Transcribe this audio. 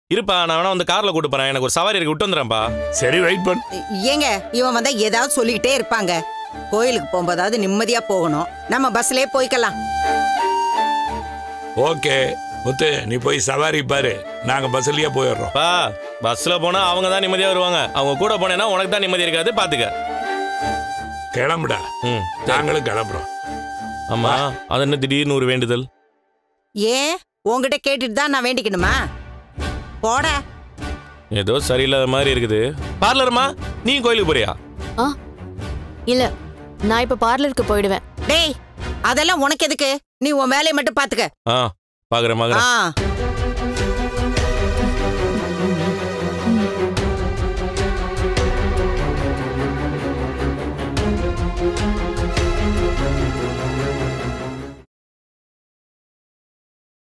இருப்பா நான் வேணா வந்து கார்ல கூட்டு போறேன் எனக்கு ஒரு சவாரி இருக்கு விட்டு வந்துடுறேன்ப்பா சரி வெயிட் பண்ணு ஏங்க இவன் வந்தா ஏதாவது சொல்லிக்கிட்டே இருப்பாங்க கோயிலுக்கு போகும்போதாவது நிம்மதியா போகணும் நம்ம பஸ்லயே போய்க்கலாம் ஓகே முத்து நீ போய் சவாரி பாரு நாங்க பஸ்லயே போயிடுறோம் பா பஸ்ல போனா அவங்க தான் நிம்மதியா வருவாங்க அவங்க கூட போனேன்னா உனக்கு தான் நிம்மதி இருக்காது பாத்துக்க கிளம்புடா ம் நாங்களும் கிளம்புறோம் ஆமா அது என்ன திடீர்னு ஒரு வேண்டுதல் ஏன் உன்கிட்ட கேட்டுட்டு தான் நான் வேண்டிக்கணுமா போட ஏதோ சரியில்லாத மாதிரி இருக்குது பார்லர்மா நீ கோயிலுக்கு போறியா ஆ இல்ல நான் இப்ப பார்லருக்கு போயிடுவேன் டேய் அதெல்லாம் உனக்கு எதுக்கு நீ உன் வேலையை மட்டும் பாத்துக்க ஆ பாக்குறேன் ஆ பாக்குறேன்